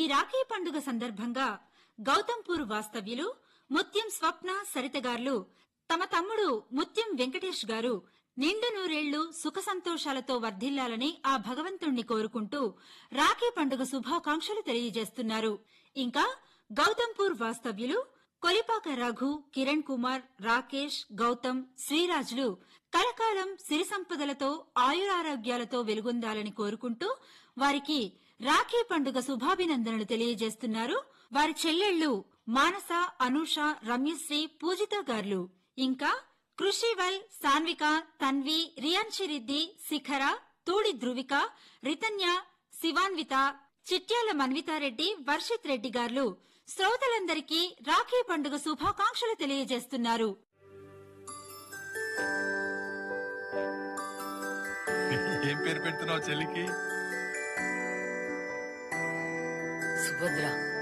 రాఖీ పండుగ సందర్భంగా గౌతంపూర్ వాస్తవ్యులు ముత్యం స్వప్న సరితగార్లు తమ తమ్ముడు ముత్యం వెంకటేష్ గారు నిండు నూరేళ్లు సుఖ సంతోషాలతో వర్ధిల్లాలని ఆ భగవంతుణ్ణి కోరుకుంటూ రాఖీ పండుగ శుభాకాంక్షలు తెలియజేస్తున్నారు ఇంకా గౌతంపూర్ వాస్తవ్యులు కొలిపాక రఘు కిరణ్ కుమార్ రాకేష్ గౌతమ్ శ్రీరాజులు కలకాలం సిరి సంపదలతో ఆయురారోగ్యాలతో వెలుగొందాలని కోరుకుంటూ వారికి రాఖీ పండుగ శుభాభినందనలు తెలియజేస్తున్నారు వారి చెల్లెళ్లు మానస అనూష రమ్యశ్రీ పూజిత గార్లు ఇంకా కృషివల్ సాన్విక తన్వి రియాన్షిరిద్ది శిఖర తూడి ధృవిక రితన్య శివాన్విత చిట్యాల మన్వితారెడ్డి వర్షిత్ రెడ్డి గార్లు శ్రోతలందరికీ రాఖీ పండుగ శుభాకాంక్షలు తెలియజేస్తున్నారు ఏం పేరు పెడుతున్నావు చెల్లికి సుభద్ర